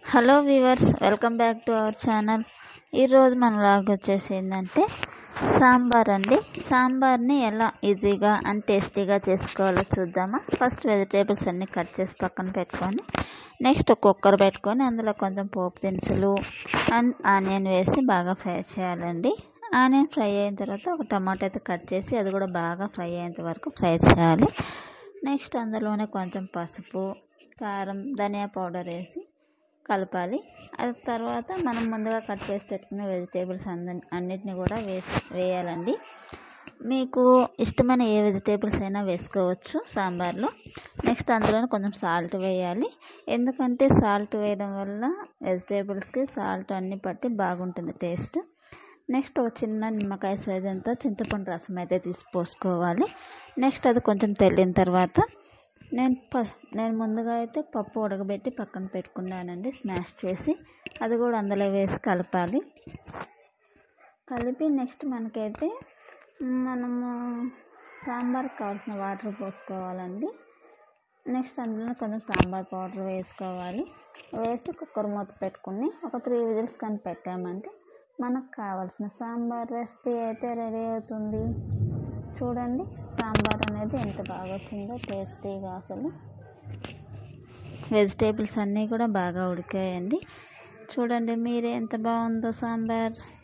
hello viewers welcome back to our channel ఈరోజు మన log వచ్చేసి ఏంటంటే సాంబార్ అండి సాంబార్ని ఎలా ఈజీగా అండ్ టేస్టీగా చేసుకోవాలో చూద్దామా ఫస్ట్ వెజిటేబుల్స్ అన్నీ కట్ చేసి పక్కన పెట్టుకొని నెక్స్ట్ కుక్కర్ పెట్టుకొని అందులో కొంచెం పోపు దినుసులు అండ్ ఆనియన్ వేసి బాగా ఫ్రై చేయాలండి ఆనియన్ ఫ్రై అయిన తర్వాత ఒక టమాటా అయితే కట్ చేసి అది కూడా బాగా ఫ్రై అయ్యేంత వరకు ఫ్రై చేయాలి నెక్స్ట్ అందులోనే కొంచెం పసుపు కారం ధనియా పౌడర్ వేసి కలపాలి అది తర్వాత మనం ముందుగా కట్ చేసి పెట్టుకున్న వెజిటేబుల్స్ అంద అన్నిటిని కూడా వేసి వేయాలండి మీకు ఇష్టమైన ఏ వెజిటేబుల్స్ అయినా వేసుకోవచ్చు సాంబార్లో నెక్స్ట్ అందులోనే కొంచెం సాల్ట్ వేయాలి ఎందుకంటే సాల్ట్ వేయడం వల్ల వెజిటేబుల్స్కి సాల్ట్ అన్నీ పట్టి బాగుంటుంది టేస్ట్ నెక్స్ట్ ఒక చిన్న నిమ్మకాయ సైజ్ అంతా చింతపండు రసం అయితే తీసి పోసుకోవాలి నెక్స్ట్ అది కొంచెం తెల్లిన తర్వాత నేను ఫస్ట్ నేను ముందుగా అయితే పప్పు ఉడకబెట్టి పక్కన పెట్టుకున్నానండి స్మాష్ చేసి అది కూడా అందులో వేసి కలపాలి కలిపి నెక్స్ట్ మనకైతే మనము సాంబార్కి కావాల్సిన వాటర్ పోసుకోవాలండి నెక్స్ట్ అందులో కొంచెం సాంబార్ పౌడర్ వేసుకోవాలి వేసి కుక్కర్ మూత పెట్టుకుని ఒక త్రీ విజిల్స్ కానీ పెట్టామంటే మనకు కావాల్సిన సాంబార్ రెసిపీ అయితే రెడీ అవుతుంది చూడండి సాంబార్ అనేది ఎంత బాగా వచ్చిందో టేస్టీగా అసలు వెజిటేబుల్స్ అన్నీ కూడా బాగా ఉడికాయండి చూడండి మీరే ఎంత బాగుందో సాంబార్